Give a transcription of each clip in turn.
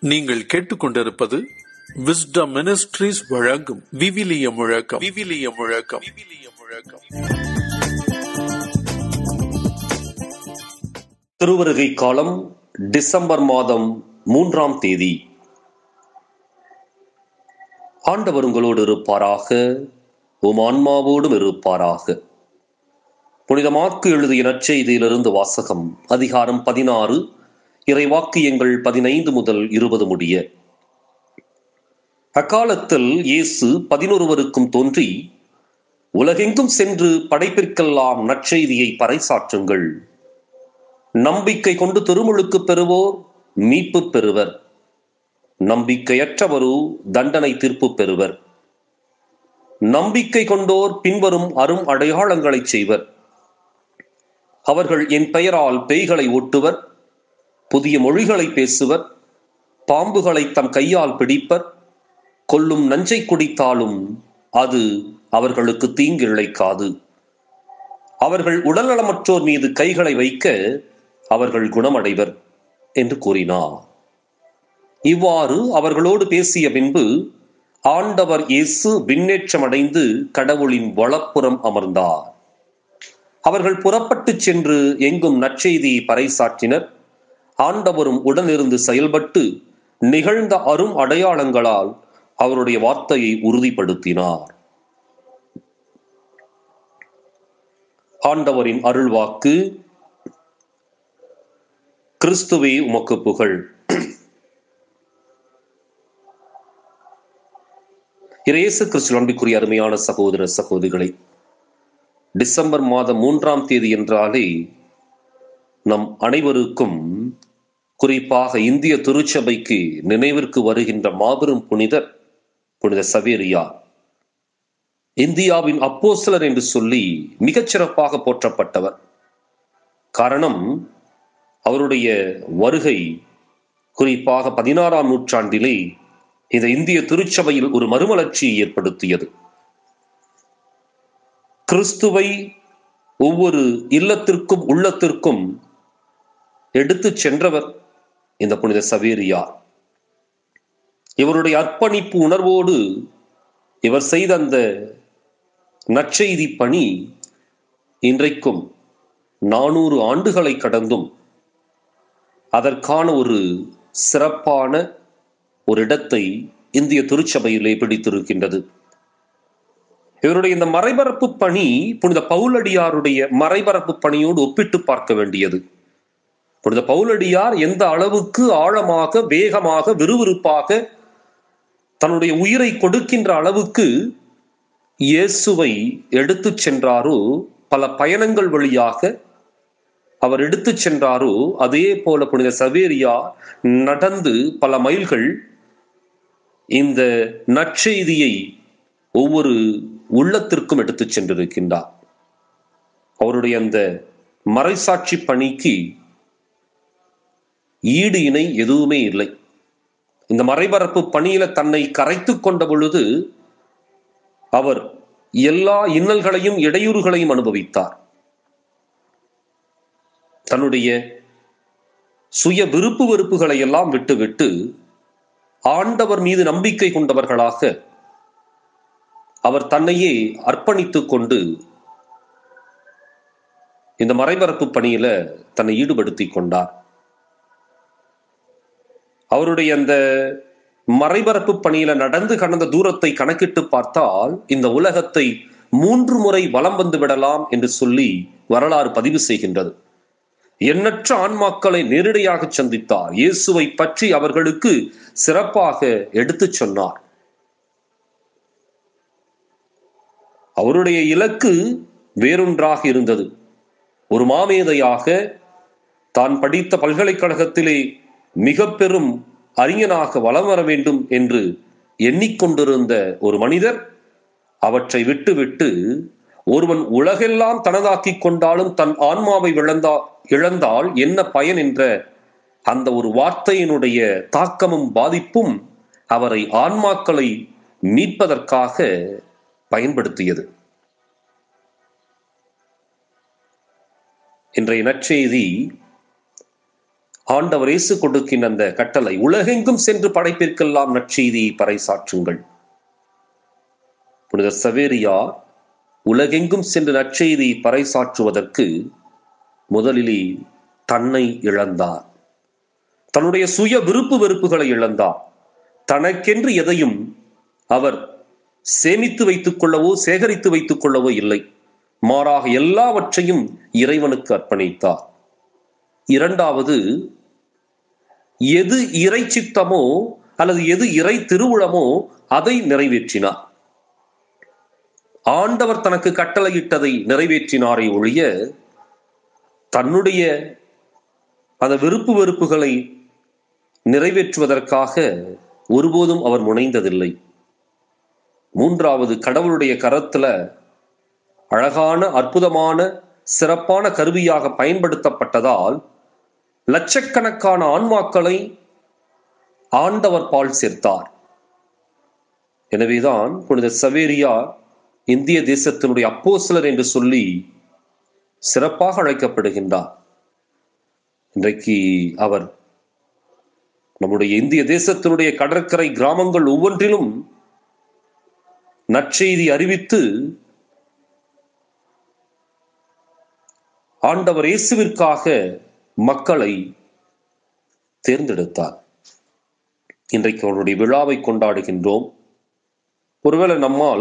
நீங்கள் கேட்டுக்கொண்டிருப்பது wisdom ministries வழங்கும் விவிலிய முழக்கம் விவிலிய முழக்கம் விவிலிய முழக்கம் திருவருகை காலம் டிசம்பர் மாதம் மூன்றாம் தேதி ஆண்டவர் உங்களோடு இருப்பாராக உம் ஆன்மாவோடும் இருப்பாராக புனித மார்க்கு எழுதிய நற்செய்தியிலிருந்து வாசகம் அதிகாரம் பதினாறு இறைவாக்கியங்கள் பதினைந்து முதல் இருபது முடிய அக்காலத்தில் இயேசு பதினொருவருக்கும் தோன்றி உலகெங்கும் சென்று படைப்பிற்கெல்லாம் நற்செய்தியை பறைசாற்றுங்கள் நம்பிக்கை கொண்டு திருமுழுக்கு பெறுவோர் மீட்பு பெறுவர் நம்பிக்கையற்றவரோ தண்டனை தீர்ப்பு பெறுவர் நம்பிக்கை கொண்டோர் பின்வரும் அரும் அடையாளங்களை செய்வர் அவர்கள் என் பெயரால் பேய்களை ஓட்டுவர் புதிய மொழிகளை பேசுவர் பாம்புகளை தம் கையால் பிடிப்பர் கொல்லும் நஞ்சை குடித்தாலும் அது அவர்களுக்கு தீங்கு இழைக்காது அவர்கள் உடல்நலமற்றோர் மீது கைகளை வைக்க அவர்கள் குணமடைவர் என்று கூறினார் இவ்வாறு அவர்களோடு பேசிய பின்பு ஆண்டவர் இயேசு விண்ணேற்றமடைந்து கடவுளின் வளப்புறம் அமர்ந்தார் அவர்கள் புறப்பட்டு சென்று எங்கும் நற்செய்தியை பறைசாற்றினர் ஆண்டவரும் உடனிருந்து செயல்பட்டு நிகழ்ந்த அரும் அடையாளங்களால் அவருடைய வார்த்தையை உறுதிப்படுத்தினார் ஆண்டவரின் அருள்வாக்கு கிறிஸ்துவே உமக்கு புகழ் இயேசு கிறிஸ்து அன்பிற்குரிய அருமையான சகோதர சகோதரிகளை டிசம்பர் மாதம் மூன்றாம் தேதி என்றாலே நம் அனைவருக்கும் குறிப்பாக இந்திய திருச்சபைக்கு நினைவிற்கு வருகின்ற மாபெரும் புனிதர் புனித சவேரியா இந்தியாவின் அப்போஸ்தலர் என்று சொல்லி மிகச் சிறப்பாக போற்றப்பட்டவர் காரணம் அவருடைய வருகை குறிப்பாக பதினாறாம் நூற்றாண்டிலே இந்த இந்திய திருச்சபையில் ஒரு மறுமலர்ச்சியை ஏற்படுத்தியது கிறிஸ்துவை ஒவ்வொரு இல்லத்திற்கும் உள்ளத்திற்கும் எடுத்து சென்றவர் இந்த புனித சவேரியார் இவருடைய அர்ப்பணிப்பு உணர்வோடு இவர் செய்த அந்த நற்செய்தி பணி இன்றைக்கும் நானூறு ஆண்டுகளை கடந்தும் அதற்கான ஒரு சிறப்பான ஒரு இடத்தை இந்திய திருச்சபையிலே பிடித்திருக்கின்றது இவருடைய இந்த மறைபரப்பு பணி புனித பவுலடியாருடைய மறைபரப்பு பணியோடு ஒப்பிட்டு பார்க்க வேண்டியது புனித பவுலடியார் எந்த அளவுக்கு ஆழமாக வேகமாக விறுவிறுப்பாக தன்னுடைய உயிரை கொடுக்கின்ற அளவுக்கு இயேசுவை எடுத்து சென்றாரோ பல பயணங்கள் வழியாக அவர் எடுத்து சென்றாரோ அதே போல புனித சவேரியா நடந்து பல மைல்கள் இந்த நற்செய்தியை ஒவ்வொரு உள்ளத்திற்கும் எடுத்து சென்றிருக்கின்றார் அவருடைய அந்த மறைசாட்சி பணிக்கு ஈடு இணை எதுவுமே இல்லை இந்த மறைபரப்பு பணியில தன்னை கரைத்து கொண்ட பொழுது அவர் எல்லா இன்னல்களையும் இடையூறுகளையும் அனுபவித்தார் தன்னுடைய சுய விருப்பு வெறுப்புகளை எல்லாம் விட்டுவிட்டு ஆண்டவர் மீது நம்பிக்கை கொண்டவர்களாக அவர் தன்னையே அர்ப்பணித்துக் கொண்டு இந்த மறைபரப்பு பணியில தன்னை ஈடுபடுத்திக் கொண்டார் அவருடைய அந்த மறைபரப்பு பணியில நடந்து கடந்த தூரத்தை கணக்கிட்டு பார்த்தால் இந்த உலகத்தை மூன்று முறை வலம் வந்து விடலாம் என்று சொல்லி வரலாறு பதிவு செய்கின்றது எண்ணற்ற ஆன்மாக்களை நேரடியாக சந்தித்தார் இயேசுவை பற்றி அவர்களுக்கு சிறப்பாக எடுத்துச் சொன்னார் அவருடைய இலக்கு வேறொன்றாக இருந்தது ஒரு மாமேதையாக தான் படித்த பல்கலைக்கழகத்திலே மிக பெரும் அறிஞனாக வலம் வர வேண்டும் என்று எண்ணிக்கொண்டிருந்த ஒரு மனிதர் அவற்றை விட்டுவிட்டு ஒருவன் உலகெல்லாம் தனதாக்கி கொண்டாலும் தன் ஆன்மாவை இழந்தா இழந்தால் என்ன பயன் என்ற அந்த ஒரு வார்த்தையினுடைய தாக்கமும் பாதிப்பும் அவரை ஆன்மாக்களை மீட்பதற்காக பயன்படுத்தியது இன்றைய நற்செய்தி ஆண்டவர் இயேசு கொடுக்கின்ற அந்த கட்டளை உலகெங்கும் சென்று படைப்பிற்கெல்லாம் நற்செய்தியை பறைசாற்றுங்கள் புனித சவேரியா உலகெங்கும் சென்று நற்செய்தியை பறைசாற்றுவதற்கு முதலிலே தன்னை இழந்தார் தன்னுடைய சுய விருப்பு வெறுப்புகளை இழந்தார் தனக்கென்று எதையும் அவர் சேமித்து வைத்துக் கொள்ளவோ சேகரித்து வைத்துக் கொள்ளவோ இல்லை மாறாக எல்லாவற்றையும் இறைவனுக்கு அர்ப்பணித்தார் இரண்டாவது எது இறை சித்தமோ அல்லது எது இறை திருவுளமோ அதை நிறைவேற்றினார் ஆண்டவர் தனக்கு கட்டளையிட்டதை நிறைவேற்றினாரே ஒழிய தன்னுடைய அந்த விருப்பு வெறுப்புகளை நிறைவேற்றுவதற்காக ஒருபோதும் அவர் முனைந்ததில்லை மூன்றாவது கடவுளுடைய கரத்துல அழகான அற்புதமான சிறப்பான கருவியாக பயன்படுத்தப்பட்டதால் லட்சக்கணக்கான ஆன்மாக்களை ஆண்டவர் பால் சேர்த்தார் எனவேதான் புனித சவேரியா இந்திய தேசத்தினுடைய அப்போசிலர் என்று சொல்லி சிறப்பாக அழைக்கப்படுகின்றார் இன்றைக்கு அவர் நம்முடைய இந்திய தேசத்தினுடைய கடற்கரை கிராமங்கள் ஒவ்வொன்றிலும் நற்செய்தி அறிவித்து ஆண்டவர் இயேசுவிற்காக மக்களை தேர்ந்தெடுத்தார் இன்றைக்கு அவருடைய விழாவை கொண்டாடுகின்றோம் ஒருவேளை நம்மால்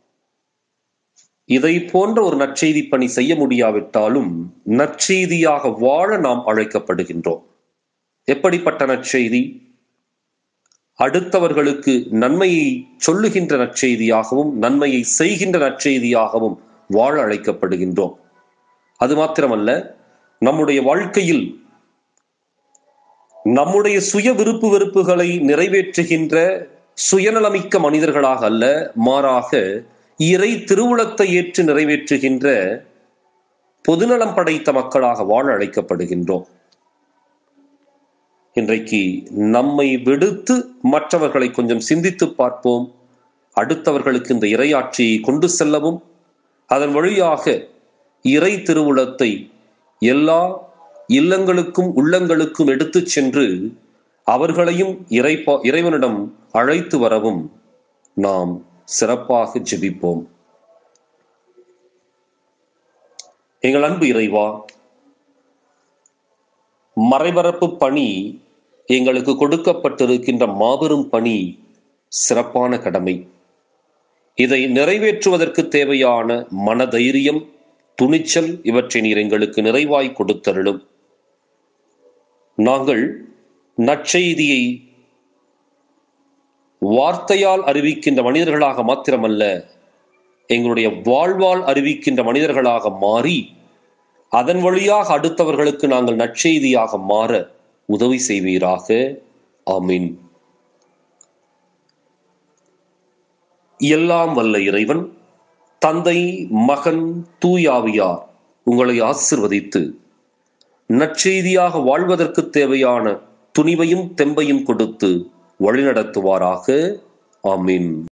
இதை போன்ற ஒரு நற்செய்தி பணி செய்ய முடியாவிட்டாலும் நற்செய்தியாக வாழ நாம் அழைக்கப்படுகின்றோம் எப்படிப்பட்ட நற்செய்தி அடுத்தவர்களுக்கு நன்மையை சொல்லுகின்ற நற்செய்தியாகவும் நன்மையை செய்கின்ற நற்செய்தியாகவும் வாழ அழைக்கப்படுகின்றோம் அது மாத்திரமல்ல நம்முடைய வாழ்க்கையில் நம்முடைய சுய விருப்பு வெறுப்புகளை நிறைவேற்றுகின்ற சுயநலமிக்க மனிதர்களாக அல்ல மாறாக இறை திருவுளத்தை ஏற்று நிறைவேற்றுகின்ற பொதுநலம் படைத்த மக்களாக வாழ அழைக்கப்படுகின்றோம் இன்றைக்கு நம்மை விடுத்து மற்றவர்களை கொஞ்சம் சிந்தித்து பார்ப்போம் அடுத்தவர்களுக்கு இந்த இறையாட்சியை கொண்டு செல்லவும் அதன் வழியாக இறை திருவுளத்தை எல்லா இல்லங்களுக்கும் உள்ளங்களுக்கும் எடுத்துச் சென்று அவர்களையும் இறை இறைவனிடம் அழைத்து வரவும் நாம் சிறப்பாக ஜெபிப்போம் எங்கள் அன்பு இறைவா மறைபரப்பு பணி எங்களுக்கு கொடுக்கப்பட்டிருக்கின்ற மாபெரும் பணி சிறப்பான கடமை இதை நிறைவேற்றுவதற்கு தேவையான மனதைரியம் துணிச்சல் இவற்றை நீர் எங்களுக்கு நிறைவாய் கொடுத்தருளும் நாங்கள் நற்செய்தியை வார்த்தையால் அறிவிக்கின்ற மனிதர்களாக மாத்திரமல்ல எங்களுடைய வாழ்வால் அறிவிக்கின்ற மனிதர்களாக மாறி அதன் வழியாக அடுத்தவர்களுக்கு நாங்கள் நற்செய்தியாக மாற உதவி செய்வீராக ஆமீன் எல்லாம் வல்ல இறைவன் தந்தை மகன் தூயாவியார் உங்களை ஆசிர்வதித்து நற்செய்தியாக வாழ்வதற்கு தேவையான துணிவையும் தெம்பையும் கொடுத்து வழிநடத்துவாராக ஆமீன்